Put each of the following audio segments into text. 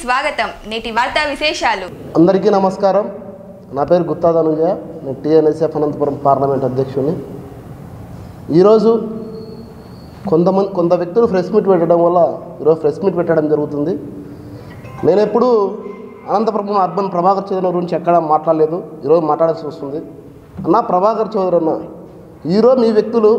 స్వాగతం నేటి వార్తా విశేషాలు అందరికీ నమస్కారం నా పేరు గుత్తా ధనుంజయ నేను టీఎన్ఎస్ఎఫ్ అనంతపురం పార్లమెంట్ అధ్యక్షుని ఈరోజు కొంతమంది కొంత వ్యక్తులు ప్రెస్ మీట్ పెట్టడం వల్ల ఈరోజు ప్రెస్ మీట్ పెట్టడం జరుగుతుంది నేను ఎప్పుడు అనంతపురం అర్బన్ ప్రభాకర్ చౌదరి గురించి ఎక్కడ మాట్లాడలేదు ఈరోజు మాట్లాడాల్సి వస్తుంది అన్న ప్రభాకర్ చౌదరి అన్న ఈరోజు మీ వ్యక్తులు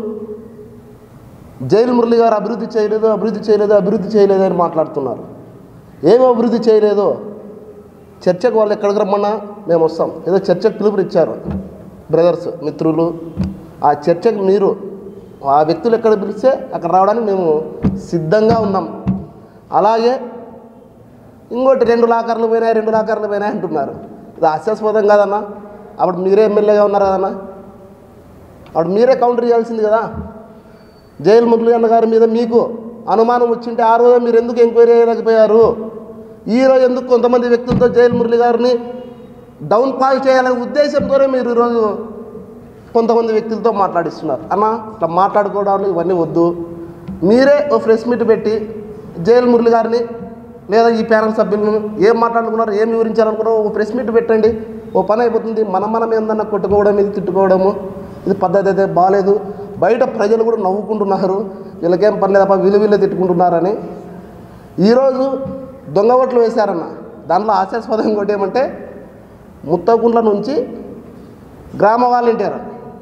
జైలు మురళి గారు అభివృద్ధి చేయలేదు అభివృద్ధి చేయలేదు అభివృద్ధి చేయలేదు అని మాట్లాడుతున్నారు ఏమి అభివృద్ధి చేయలేదో చర్చకు వాళ్ళు ఎక్కడికి రమ్మన్నా మేము వస్తాం ఏదో చర్చకు పిలుపుని ఇచ్చారు బ్రదర్స్ మిత్రులు ఆ చర్చకు మీరు ఆ వ్యక్తులు ఎక్కడ పిలిస్తే అక్కడ రావడానికి మేము సిద్ధంగా ఉన్నాం అలాగే ఇంకోటి రెండు లాకర్లు పోయినాయి రెండు లాకర్లు పోయినాయి అంటున్నారు ఇది హాస్యాస్పదం కాదన్నా అప్పుడు మీరే ఎమ్మెల్యేగా ఉన్నారు కదన్నా అప్పుడు మీరే కౌంటర్ చేయాల్సింది కదా జైలు మురళి అన్న గారి మీద మీకు అనుమానం వచ్చింటే ఆ రోజు మీరు ఎందుకు ఎంక్వైరీ చేయలేకపోయారు ఈ రోజు ఎందుకు కొంతమంది వ్యక్తులతో జైలు మురళి గారిని డౌన్ ఫాల్ చేయాలనే ఉద్దేశంతోనే మీరు ఈరోజు కొంతమంది వ్యక్తులతో మాట్లాడిస్తున్నారు అన్న ఇట్లా మాట్లాడుకోవడాలు ఇవన్నీ వద్దు మీరే ఓ ప్రెస్ మీట్ పెట్టి జైలు మురళి గారిని లేదా ఈ ప్యానల్ సభ్యులను ఏం మాట్లాడుకున్నారు ఏం వివరించాలనుకున్నారో ఒక ప్రెస్ మీట్ పెట్టండి ఓ పని అయిపోతుంది మనం మనం ఏందన్నా కొట్టుకోవడం ఇది తిట్టుకోవడము ఇది పద్ధతి అయితే బాగాలేదు బయట ప్రజలు కూడా నవ్వుకుంటున్నారు వీళ్ళకేం పని లేదప్ప వీళ్ళు వీళ్ళే తిట్టుకుంటున్నారని ఈరోజు దొంగ ఓట్లు వేశారన్న దాంట్లో హాస్యాస్పదం ఇంకోటి ఏమంటే ముత్తకుంట్ల నుంచి గ్రామ వాలంటీర్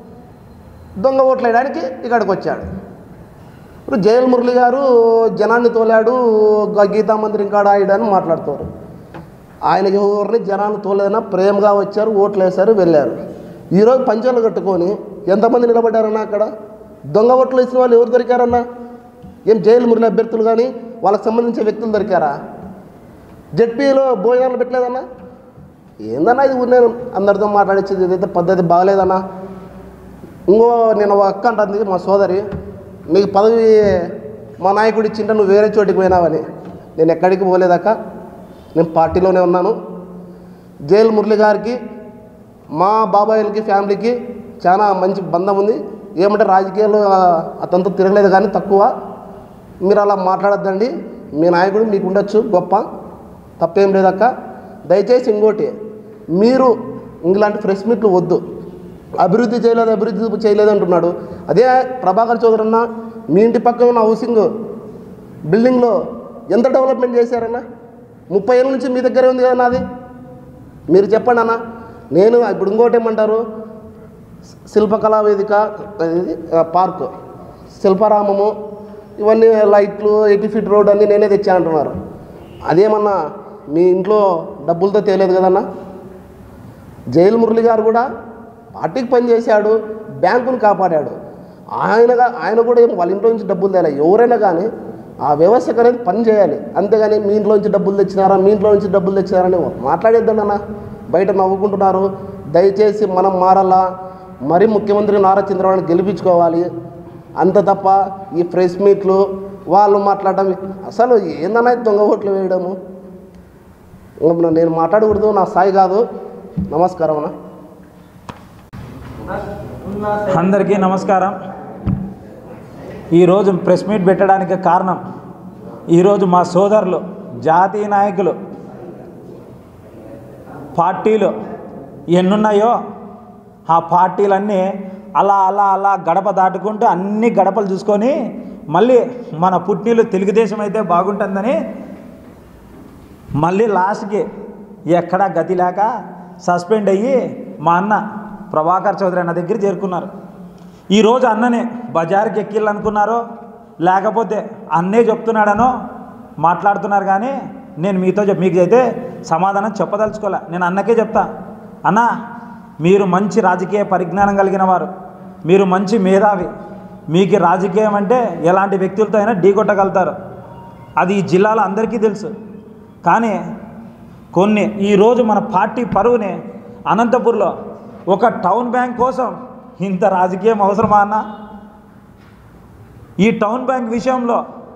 దొంగ ఓట్లు వేయడానికి ఇక్కడికి వచ్చాడు ఇప్పుడు జయల్ మురళి గారు జనాన్ని తోలాడు గ- గీతా మందిరం కాడ ఆడాడు అని మాట్లాడుతారు ఆయనకి ఎవరిని జనాన్ని తోలేదన్నా ప్రేమగా వచ్చారు ఓట్లు వేశారు వెళ్ళారు ఈరోజు పంచాలు కట్టుకొని ఎంతమంది నిలబడ్డారన్నా అక్కడ దొంగ ఓట్లు వేసిన వాళ్ళు ఎవరు దొరికారన్నా ఏం జైలు మురళి అభ్యర్థులు కానీ వాళ్ళకి సంబంధించిన వ్యక్తులు దొరికారా జడ్పీలో భోజనాలు పెట్టలేదన్నా ఏందన్నా ఇది నేను అందరితో మాట్లాడించేది ఇదైతే పద్ధతి బాగలేదన్నా ఇంకో నేను ఒక అక్క అంటుంది మా సోదరి నీకు పదవి మా నాయకుడు ఇచ్చింటే నువ్వు వేరే చోటికి పోయినావని నేను ఎక్కడికి పోలేదక్క నేను పార్టీలోనే ఉన్నాను జైలు మురళి గారికి మా బాబాయిలకి ఫ్యామిలీకి చాలా మంచి బంధం ఉంది ఏమంటే రాజకీయాలు ఆ, అతనితో తిరగలేదు కానీ తక్కువ మీరు అలా మాట్లాడొద్దండి మీ నాయకుడు మీకు ఉండొచ్చు గొప్ప తప్పేం లేదక్క దయచేసి ఇంకోటి మీరు ఇలాంటి ప్రెస్ మీట్లు వద్దు అభివృద్ధి చేయలేదు అభివృద్ధి చేయలేదు అంటున్నాడు అదే ప్రభాకర్ చౌదరి అన్న మీ ఇంటి పక్కన ఉన్న హౌసింగ్ బిల్డింగ్లో ఎంత డెవలప్మెంట్ చేశారన్న ముప్పై ఏళ్ళ నుంచి మీ దగ్గరే ఉంది కదా నాది మీరు చెప్పండి అన్న నేను ఇప్పుడు ఇంకోటి ఏమంటారు శిల్పకళా వేదిక ఇది ఆ, పార్కు శిల్పారామము ఇవన్నీ లైట్లు ఎయిటీ ఫీట్ రోడ్ అన్నీ నేనే తెచ్చాను అంటున్నారు అదేమన్నా మీ ఇంట్లో డబ్బులతో తేలేదు కదన్నా జైలు మురళి గారు కూడా పార్టీకి పనిచేశాడు బ్యాంకును కాపాడాడు ఆయనగా ఆయన కూడా ఏం వాళ్ళ ఇంట్లో నుంచి డబ్బులు తేలే ఎవరైనా కానీ ఆ వ్యవస్థకు అనేది పని చేయాలి అంతేగాని మీ ఇంట్లో నుంచి డబ్బులు తెచ్చినారా మీ ఇంట్లో నుంచి డబ్బులు తెచ్చినారని మాట్లాడేద్దండి అన్న బయట నవ్వుకుంటున్నారు దయచేసి మనం మారాలా మరి ముఖ్యమంత్రి నారా చంద్రబాబు గెలిపించుకోవాలి అంత తప్ప ఈ ప్రెస్ మీట్లు వాళ్ళు మాట్లాడడం అసలు ఏందన్నా ఇది దొంగ ఓట్లు వేయడము ఇంకా నేను మాట్లాడకూడదు నా స్థాయి కాదు నమస్కారం అన్న అందరికీ నమస్కారం ఈరోజు ప్రెస్ మీట్ పెట్టడానికి కారణం ఈరోజు మా సోదరులు జాతీయ నాయకులు పార్టీలు ఎన్నున్నాయో ఆ పార్టీలన్నీ అలా అలా అలా గడప దాటుకుంటూ అన్ని గడపలు చూసుకొని మళ్ళీ మన పుట్టినీళ్ళు తెలుగుదేశం అయితే బాగుంటుందని మళ్ళీ లాస్ట్కి ఎక్కడా గతి లేక సస్పెండ్ అయ్యి మా అన్న ప్రభాకర్ చౌదరి అన్న దగ్గర చేరుకున్నారు ఈరోజు అన్ననే బజార్కి ఎక్కిళ్ళనుకున్నారో లేకపోతే అన్నే చెప్తున్నాడనో మాట్లాడుతున్నారు కానీ నేను మీతో చెప్ మీకు అయితే సమాధానం చెప్పదలుచుకోలే నేను అన్నకే చెప్తా అన్న మీరు మంచి రాజకీయ పరిజ్ఞానం కలిగిన వారు మీరు మంచి మేధావి మీకు రాజకీయం అంటే ఎలాంటి వ్యక్తులతో అయినా ఢీకొట్టగలుగుతారు అది ఈ జిల్లాలో అందరికీ తెలుసు కానీ కొన్ని ఈరోజు మన పార్టీ పరువుని అనంతపూర్లో ఒక టౌన్ బ్యాంక్ కోసం ఇంత రాజకీయం అవసరమా అన్న ఈ టౌన్ బ్యాంక్ విషయంలో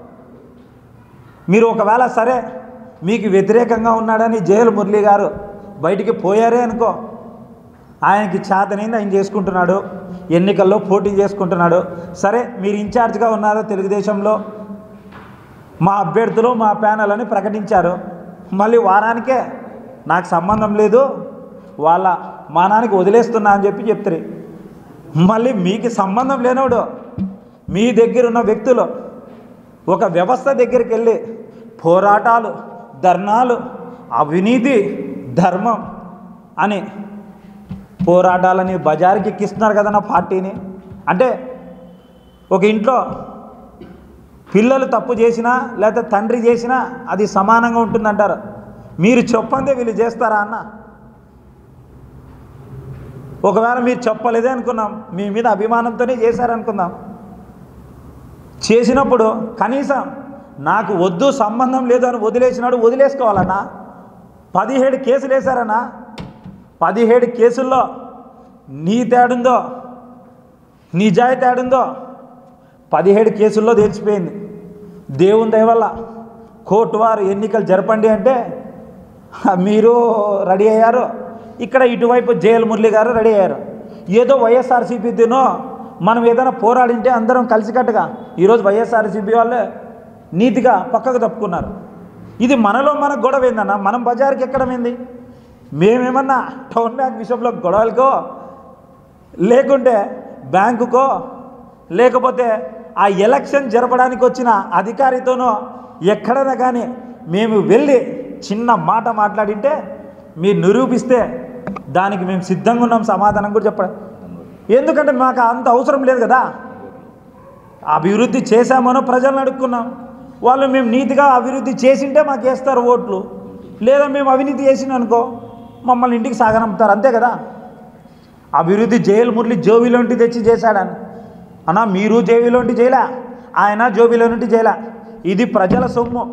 మీరు ఒకవేళ సరే మీకు వ్యతిరేకంగా ఉన్నాడని జైలు మురళి గారు బయటికి పోయారే అనుకో ఆయనకి చేతనైంది ఆయన చేసుకుంటున్నాడు ఎన్నికల్లో పోటీ చేసుకుంటున్నాడు సరే మీరు ఇన్ఛార్జ్గా ఉన్నారో తెలుగుదేశంలో మా అభ్యర్థులు మా ప్యానల్ అని ప్రకటించారు మళ్ళీ వారానికే నాకు సంబంధం లేదు వాళ్ళ మానానికి వదిలేస్తున్నా అని చెప్పి చెప్తారు మళ్ళీ మీకు సంబంధం లేనోడు మీ దగ్గర ఉన్న వ్యక్తులు ఒక వ్యవస్థ దగ్గరికి వెళ్ళి పోరాటాలు ధర్నాలు అవినీతి ధర్మం అని పోరాటాలని బజారుకి ఎక్కిస్తున్నారు కదా నా పార్టీని అంటే ఒక ఇంట్లో పిల్లలు తప్పు చేసినా లేకపోతే తండ్రి చేసినా అది సమానంగా ఉంటుందంటారు మీరు చెప్పందే వీళ్ళు చేస్తారా అన్న ఒకవేళ మీరు చెప్పలేదే అనుకున్నాం మీ మీద అభిమానంతోనే చేశారనుకుందాం చేసినప్పుడు కనీసం నాకు వద్దు సంబంధం లేదు అని వదిలేసినాడు వదిలేసుకోవాలన్నా పదిహేడు కేసులు వేశారన్నా పదిహేడు కేసుల్లో నీ తేడుందో నిజాయితీ ఆడుందో పదిహేడు కేసుల్లో తెలిసిపోయింది దేవుని దయ వల్ల కోర్టు వారు ఎన్నికలు జరపండి అంటే మీరు రెడీ అయ్యారు ఇక్కడ ఇటువైపు జేఎల్ మురళి గారు రెడీ అయ్యారు ఏదో వైఎస్ఆర్సీపీతోనో మనం ఏదైనా పోరాడింటే అందరం కలిసికట్టుగా ఈరోజు వైఎస్ఆర్సీపీ వాళ్ళే నీతిగా పక్కకు తప్పుకున్నారు ఇది మనలో మనకు గొడవ ఏందన్న మనం బజార్కి ఎక్కడమైంది మేమేమన్నా టౌన్ బ్యాంక్ విషయంలో గొడవలకో లేకుంటే బ్యాంకుకో లేకపోతే ఆ ఎలక్షన్ జరపడానికి వచ్చిన అధికారితోనో ఎక్కడైనా కానీ మేము వెళ్ళి చిన్న మాట మాట్లాడింటే మీరు నిరూపిస్తే దానికి మేము సిద్ధంగా ఉన్నాం సమాధానం కూడా చెప్పడం ఎందుకంటే మాకు అంత అవసరం లేదు కదా అభివృద్ధి చేశామనో ప్రజలను అడుక్కున్నాం వాళ్ళు మేము నీతిగా అభివృద్ధి చేసింటే మాకు వేస్తారు ఓట్లు లేదా మేము అవినీతి చేసిన అనుకో మమ్మల్ని ఇంటికి సాగనంపుతారు అంతే కదా అభివృద్ధి జైలు మురళి జోబిలోంటి తెచ్చి చేశాడని అన్నా మీరు జేబీలోంటి చేయలే ఆయన జోబిలో నుండి చేయలే ఇది ప్రజల సొమ్ము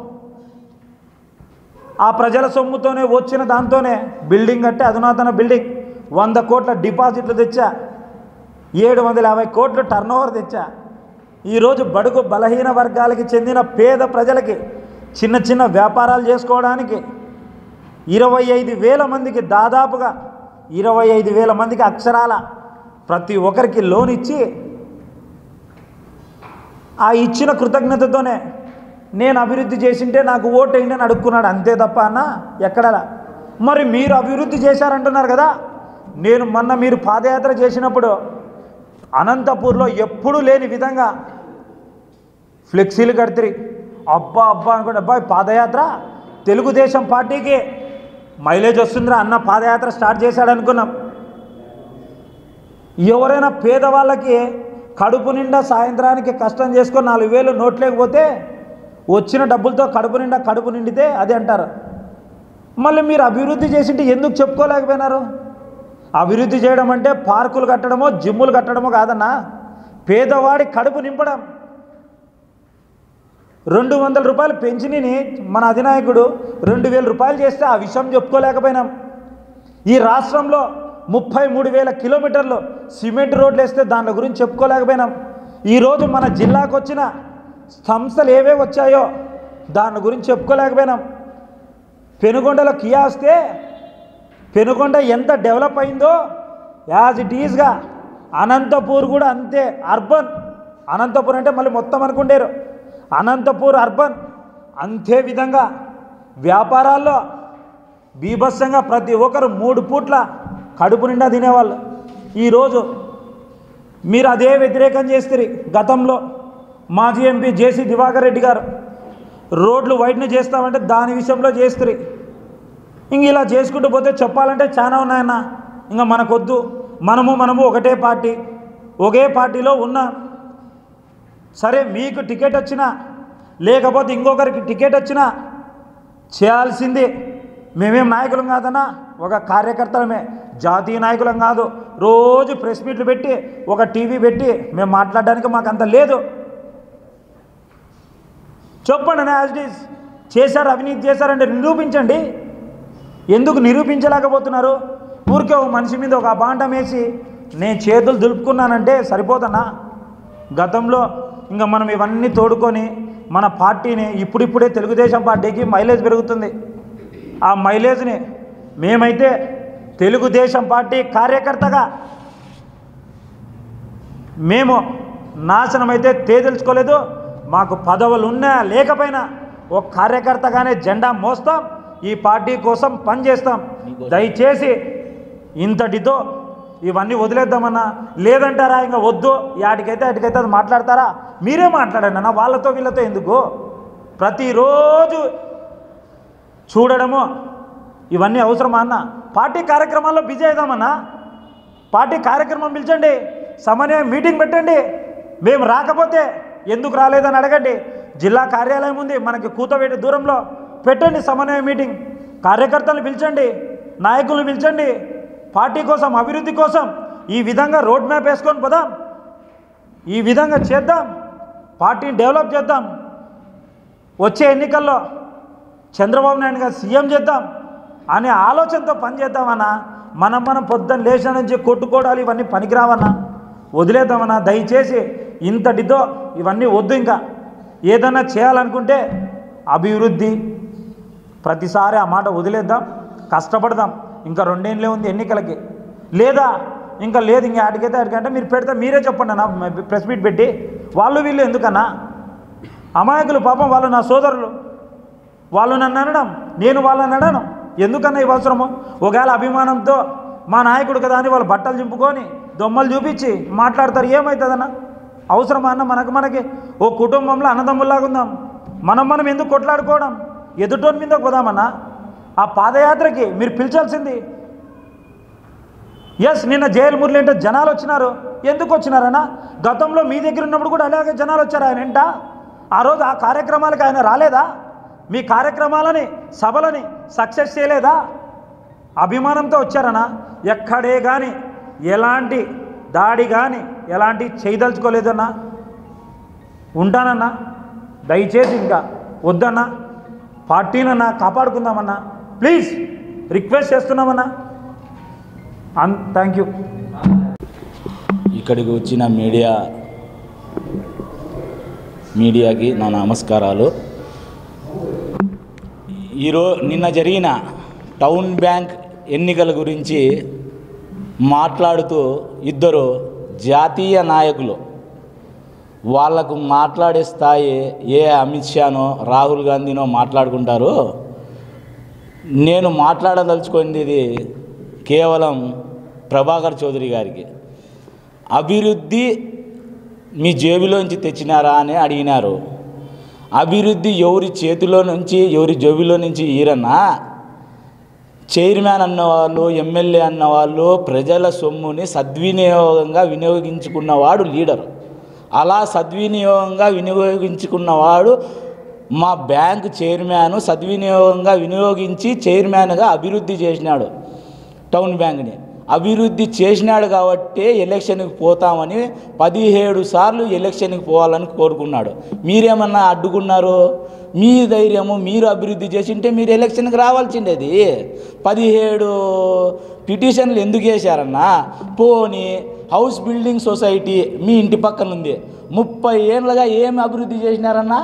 ఆ ప్రజల సొమ్ముతోనే వచ్చిన దాంతోనే బిల్డింగ్ కట్టి అధునాతన బిల్డింగ్ వంద కోట్ల డిపాజిట్లు తెచ్చా ఏడు వందల యాభై కోట్లు టర్న్ ఓవర్ తెచ్చా ఈరోజు బడుగు బలహీన వర్గాలకి చెందిన పేద ప్రజలకి చిన్న చిన్న వ్యాపారాలు చేసుకోవడానికి ఇరవై ఐదు వేల మందికి దాదాపుగా ఇరవై ఐదు వేల మందికి అక్షరాల ప్రతి ఒక్కరికి లోన్ ఇచ్చి ఆ ఇచ్చిన కృతజ్ఞతతోనే నేను అభివృద్ధి చేసింటే నాకు ఓటు వేయండి అని అడుక్కున్నాడు అంతే తప్ప అన్న ఎక్కడలా మరి మీరు అభివృద్ధి చేశారంటున్నారు కదా నేను మొన్న మీరు పాదయాత్ర చేసినప్పుడు అనంతపూర్లో ఎప్పుడూ లేని విధంగా ఫ్లెక్సీలు కడితిరి అబ్బా అబ్బా అనుకుంటే అబ్బాయి పాదయాత్ర తెలుగుదేశం పార్టీకి మైలేజ్ వస్తుందిరా అన్న పాదయాత్ర స్టార్ట్ చేశాడు అనుకున్నాం ఎవరైనా పేదవాళ్ళకి కడుపు నిండా సాయంత్రానికి కష్టం చేసుకొని నాలుగు వేలు నోట్లేకపోతే వచ్చిన డబ్బులతో కడుపు నిండా కడుపు నిండితే అది అంటారు మళ్ళీ మీరు అభివృద్ధి చేసింటే ఎందుకు చెప్పుకోలేకపోయినారు అభివృద్ధి చేయడం అంటే పార్కులు కట్టడమో జిమ్ములు కట్టడమో కాదన్నా పేదవాడి కడుపు నింపడం రెండు వందల రూపాయలు పెంచిని మన అధినాయకుడు రెండు వేల రూపాయలు చేస్తే ఆ విషయం చెప్పుకోలేకపోయినాం ఈ రాష్ట్రంలో ముప్పై మూడు వేల కిలోమీటర్లు సిమెంట్ రోడ్లు వేస్తే దాని గురించి చెప్పుకోలేకపోయినాం ఈరోజు మన జిల్లాకు వచ్చిన సంస్థలు ఏవే వచ్చాయో దాని గురించి చెప్పుకోలేకపోయినాం పెనుగొండలో కియా వస్తే పెనుగొండ ఎంత డెవలప్ అయిందో యాజ్ ఇట్ ఈజ్గా అనంతపూర్ కూడా అంతే అర్బన్ అనంతపూర్ అంటే మళ్ళీ మొత్తం అనుకుంటారు అనంతపూర్ అర్బన్ అంతే విధంగా వ్యాపారాల్లో బీభత్సంగా ప్రతి ఒక్కరు మూడు పూట్ల కడుపు నిండా తినేవాళ్ళు ఈరోజు మీరు అదే వ్యతిరేకం చేస్తారు గతంలో మాజీ ఎంపీ జేసీ దివాకర్ రెడ్డి గారు రోడ్లు వైడ్ని చేస్తామంటే దాని విషయంలో చేస్తారు ఇంక ఇలా చేసుకుంటూ పోతే చెప్పాలంటే చాలా ఉన్నాయన్న ఇంకా మనకొద్దు మనము మనము ఒకటే పార్టీ ఒకే పార్టీలో ఉన్నా సరే మీకు టికెట్ వచ్చినా లేకపోతే ఇంకొకరికి టికెట్ వచ్చినా చేయాల్సింది మేమేం నాయకులం కాదన్నా ఒక కార్యకర్తలమే జాతీయ నాయకులం కాదు రోజు ప్రెస్ మీట్లు పెట్టి ఒక టీవీ పెట్టి మేము మాట్లాడడానికి మాకు అంత లేదు చెప్పండి నా యాజ్ ఇట్ ఈస్ చేశారు అవినీతి చేశారంటే నిరూపించండి ఎందుకు నిరూపించలేకపోతున్నారు ఊరికే ఒక మనిషి మీద ఒక అబాండం వేసి నేను చేతులు దులుపుకున్నానంటే సరిపోదన్నా గతంలో ఇంకా మనం ఇవన్నీ తోడుకొని మన పార్టీని ఇప్పుడిప్పుడే తెలుగుదేశం పార్టీకి మైలేజ్ పెరుగుతుంది ఆ మైలేజ్ని మేమైతే తెలుగుదేశం పార్టీ కార్యకర్తగా మేము నాశనం అయితే తేదలుచుకోలేదు మాకు పదవులు ఉన్నా లేకపోయినా ఒక కార్యకర్తగానే జెండా మోస్తాం ఈ పార్టీ కోసం పనిచేస్తాం దయచేసి ఇంతటితో ఇవన్నీ వదిలేద్దామన్నా లేదంటారా ఇంకా వద్దు యాటికైతే అటుకైతే అది మాట్లాడతారా మీరే మాట్లాడండి అన్న వాళ్ళతో వీళ్ళతో ఎందుకు ప్రతిరోజు చూడడము ఇవన్నీ అవసరమా అన్న పార్టీ కార్యక్రమాల్లో బిజీ అవుదామన్నా పార్టీ కార్యక్రమం పిలిచండి సమన్వయ మీటింగ్ పెట్టండి మేము రాకపోతే ఎందుకు రాలేదని అడగండి జిల్లా కార్యాలయం ఉంది మనకి కూతవేటి దూరంలో పెట్టండి సమన్వయ మీటింగ్ కార్యకర్తలను పిలిచండి నాయకులను పిలిచండి పార్టీ కోసం అభివృద్ధి కోసం ఈ విధంగా రోడ్ మ్యాప్ వేసుకొని పోదాం ఈ విధంగా చేద్దాం పార్టీని డెవలప్ చేద్దాం వచ్చే ఎన్నికల్లో చంద్రబాబు నాయుడు గారు సీఎం చేద్దాం అనే ఆలోచనతో పనిచేద్దామన్నా మనం మనం పొద్దున్న లేచిన నుంచి కొట్టుకోవడాలు ఇవన్నీ పనికిరావన్నా వదిలేద్దామన్నా దయచేసి ఇంతటితో ఇవన్నీ వద్దు ఇంకా ఏదైనా చేయాలనుకుంటే అభివృద్ధి ప్రతిసారి ఆ మాట వదిలేద్దాం కష్టపడదాం ఇంకా రెండేళ్ళే ఉంది ఎన్నికలకి లేదా ఇంకా లేదు ఇంకా ఆడికైతే ఆడికంటే మీరు పెడితే మీరే చెప్పండి అన్న ప్రెస్ మీట్ పెట్టి వాళ్ళు వీళ్ళు ఎందుకన్నా అమాయకులు పాపం వాళ్ళు నా సోదరులు వాళ్ళు నన్ను అనడం నేను వాళ్ళని అనడం ఎందుకన్నా ఇవి అవసరము ఒకవేళ అభిమానంతో మా నాయకుడు కదా అని వాళ్ళు బట్టలు చింపుకొని దొమ్మలు చూపించి మాట్లాడతారు ఏమవుతుందన్న అవసరమా అన్న మనకు మనకి ఓ కుటుంబంలో అన్నదమ్ముల్లాగా ఉందాం మనం మనం ఎందుకు కొట్లాడుకోవడం ఎదుటోని మీద పోదామన్నా ఆ పాదయాత్రకి మీరు పిలిచాల్సింది ఎస్ నిన్న జైలు మురళి అంటే జనాలు వచ్చినారు ఎందుకు వచ్చినారన్నా గతంలో మీ దగ్గర ఉన్నప్పుడు కూడా అలాగే జనాలు వచ్చారు ఆయన ఎంట ఆ రోజు ఆ కార్యక్రమాలకు ఆయన రాలేదా మీ కార్యక్రమాలని సభలని సక్సెస్ చేయలేదా అభిమానంతో వచ్చారనా ఎక్కడే కానీ ఎలాంటి దాడి కానీ ఎలాంటి చేయదలుచుకోలేదన్నా ఉంటానన్నా దయచేసి ఇంకా వద్దన్నా పార్టీనన్నా కాపాడుకుందామన్నా ప్లీజ్ రిక్వెస్ట్ చేస్తున్నామన్నా అన్ థ్యాంక్ యూ ఇక్కడికి వచ్చిన మీడియా మీడియాకి నా నమస్కారాలు ఈరో నిన్న జరిగిన టౌన్ బ్యాంక్ ఎన్నికల గురించి మాట్లాడుతూ ఇద్దరు జాతీయ నాయకులు వాళ్లకు మాట్లాడే స్థాయి ఏ అమిత్ షానో రాహుల్ గాంధీనో మాట్లాడుకుంటారు నేను మాట్లాడదలుచుకునేది ఇది కేవలం ప్రభాకర్ చౌదరి గారికి అభివృద్ధి మీ జేబులోంచి తెచ్చినారా అని అడిగినారు అభివృద్ధి ఎవరి చేతిలో నుంచి ఎవరి జేబులో నుంచి ఈరన్నా చైర్మన్ అన్నవాళ్ళు ఎమ్మెల్యే అన్నవాళ్ళు ప్రజల సొమ్ముని సద్వినియోగంగా వినియోగించుకున్నవాడు లీడర్ అలా సద్వినియోగంగా వినియోగించుకున్నవాడు మా బ్యాంక్ చైర్మన్ సద్వినియోగంగా వినియోగించి చైర్మన్గా అభివృద్ధి చేసినాడు టౌన్ బ్యాంక్ని అభివృద్ధి చేసినాడు కాబట్టి ఎలక్షన్కి పోతామని పదిహేడు సార్లు ఎలక్షన్కి పోవాలని కోరుకున్నాడు మీరేమన్నా అడ్డుకున్నారు మీ ధైర్యము మీరు అభివృద్ధి చేసింటే మీరు ఎలక్షన్కి రావాల్సిండేది పదిహేడు పిటిషన్లు ఎందుకు వేశారన్నా పోనీ హౌస్ బిల్డింగ్ సొసైటీ మీ ఇంటి పక్కన ఉంది ముప్పై ఏళ్ళగా ఏమి అభివృద్ధి చేసినారన్నా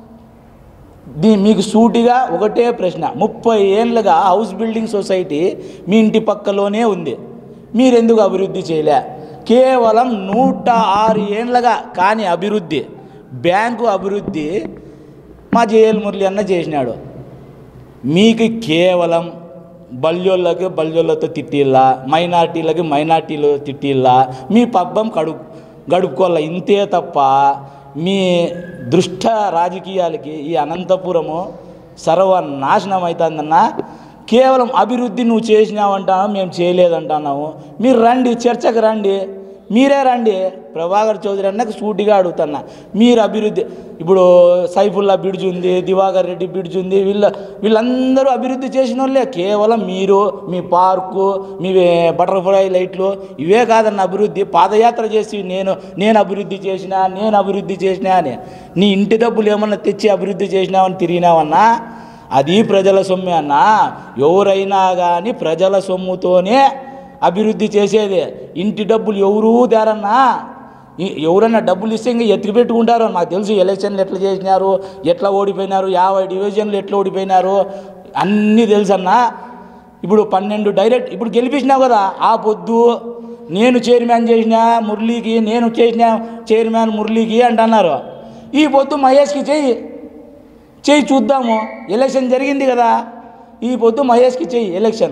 దీ మీకు సూటిగా ఒకటే ప్రశ్న ముప్పై ఏళ్ళుగా హౌస్ బిల్డింగ్ సొసైటీ మీ ఇంటి పక్కలోనే ఉంది మీరెందుకు అభివృద్ధి చేయలే కేవలం నూట ఆరు ఏండ్లుగా కాని అభివృద్ధి బ్యాంకు అభివృద్ధి మా జేఎల్ మురళి అన్న చేసినాడు మీకు కేవలం బల్యోళ్ళకి బల్యోళ్ళతో తిట్టిల్లా మైనార్టీలకి మైనార్టీలు తిట్టిల్లా మీ పబ్బం కడు గడుపుకోవాల ఇంతే తప్ప మీ దృష్ట రాజకీయాలకి ఈ అనంతపురము సర్వనాశనం అవుతుందన్న కేవలం అభివృద్ధి నువ్వు చేసినావంటావు మేము చేయలేదంటున్నావు మీరు రండి చర్చకు రండి మీరే రండి ప్రభాకర్ చౌదరి అన్నకు సూటిగా అడుగుతున్నా మీరు అభివృద్ధి ఇప్పుడు సైఫుల్లా బిడ్జ్ ఉంది దివాకర్ రెడ్డి బిడ్జ్ ఉంది వీళ్ళ వీళ్ళందరూ అభివృద్ధి చేసిన వాళ్ళే కేవలం మీరు మీ పార్కు మీ బటర్ఫ్లై లైట్లు ఇవే కాదన్న అభివృద్ధి పాదయాత్ర చేసి నేను నేను అభివృద్ధి చేసినా నేను అభివృద్ధి చేసినా అని నీ ఇంటి డబ్బులు ఏమన్నా తెచ్చి అభివృద్ధి చేసినావని తిరిగినావన్నా అది ప్రజల సొమ్మే అన్న ఎవరైనా కానీ ప్రజల సొమ్ముతోనే అభివృద్ధి చేసేది ఇంటి డబ్బులు ఎవరూ దారన్నా ఈ- ఎవరన్నా డబ్బులు ఇస్తే ఇంకా ఎత్తికి పెట్టుకుంటారు నాకు తెలుసు ఎలక్షన్లు ఎట్లా చేసినారు ఎట్లా ఓడిపోయినారు యాభై డివిజన్లు ఎట్లా ఓడిపోయినారు అన్నీ తెలుసన్నా ఇప్పుడు పన్నెండు డైరెక్ట్ ఇప్పుడు గెలిపించినావు కదా ఆ పొద్దు నేను చైర్మన్ చేసిన మురళీకి నేను చేసిన చైర్మన్ మురళీకి అంటున్నారు ఈ పొద్దు మహేష్కి చెయ్యి చేయి చూద్దాము ఎలక్షన్ జరిగింది కదా ఈ పొద్దు మహేష్కి చెయ్యి ఎలక్షన్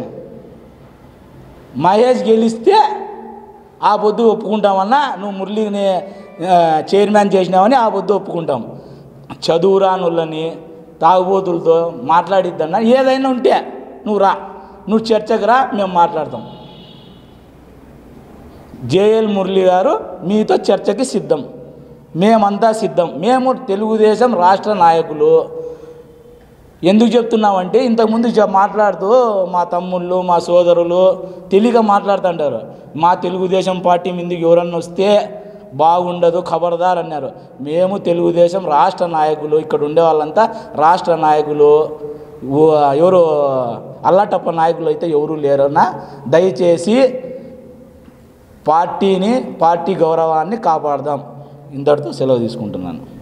మహేష్ గెలిస్తే ఆ పొద్దు ఒప్పుకుంటామన్నా నువ్వు మురళిని ఆ, చైర్మన్ చేసినావని ఆ పొద్దు ఒప్పుకుంటాం చదువురానులని తాగుబోతులతో మాట్లాడిద్దన్నా ఏదైనా ఉంటే నువ్వు రా నువ్వు చర్చకు రా మేము మాట్లాడతాం జేఎల్ మురళి గారు మీతో చర్చకి సిద్ధం మేమంతా సిద్ధం మేము తెలుగుదేశం రాష్ట్ర నాయకులు ఎందుకు చెప్తున్నామంటే ఇంతకుముందు చె- మాట్లాడుతూ మా తమ్ముళ్ళు మా సోదరులు తెలియక మాట్లాడుతుంటారు మా తెలుగుదేశం పార్టీ మీదకి ఎవరన్నా వస్తే బాగుండదు ఖబర్దార్ అన్నారు మేము తెలుగుదేశం రాష్ట్ర నాయకులు ఇక్కడ ఉండే వాళ్ళంతా రాష్ట్ర నాయకులు ఊ- ఎవరు అల్లాటప్ప నాయకులు అయితే ఎవరు లేరన్నా దయచేసి పార్టీని పార్టీ గౌరవాన్ని కాపాడదాం ఇంతటితో సెలవు తీసుకుంటున్నాను